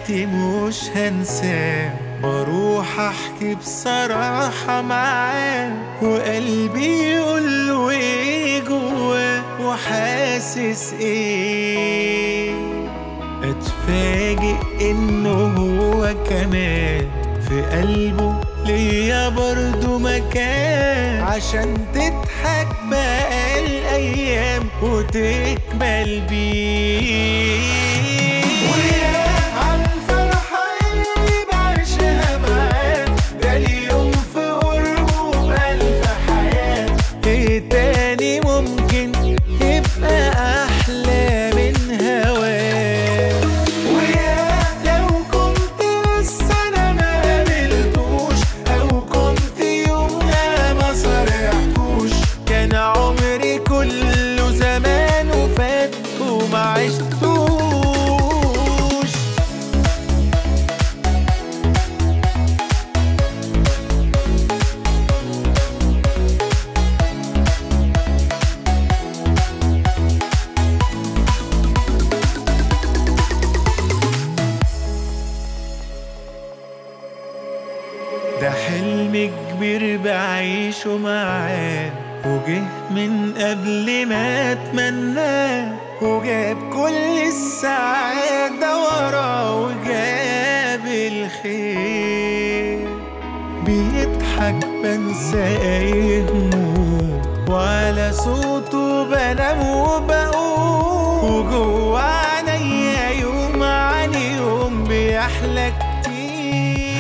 حياتي مش هنساه بروح احكي بصراحة معاه وقلبي يقول له ايه جواه وحاسس ايه اتفاجئ انه هو كمان في قلبه ليا برضو مكان عشان تضحك بقى الايام وتكمل بيه ويا عالفرحة اللي بعيشها معاه ده اليوم في قربه بألف حياة ايه تاني ممكن يبقى أحلى من هواه ويا لو كنت لسه أنا ما قابلتوش أو كنت يومها ما صرحتوش كان عمري كله زمان وفات وما عشتوش ده حلم كبير بعيشه معاه وجه من قبل ما اتمناه وجاب كل السعادة وراه وجاب الخير بيضحك بنسى اي هموم وعلى صوته بنام وبقوم وجوه عينيا يوم عن يوم بيحلى كتير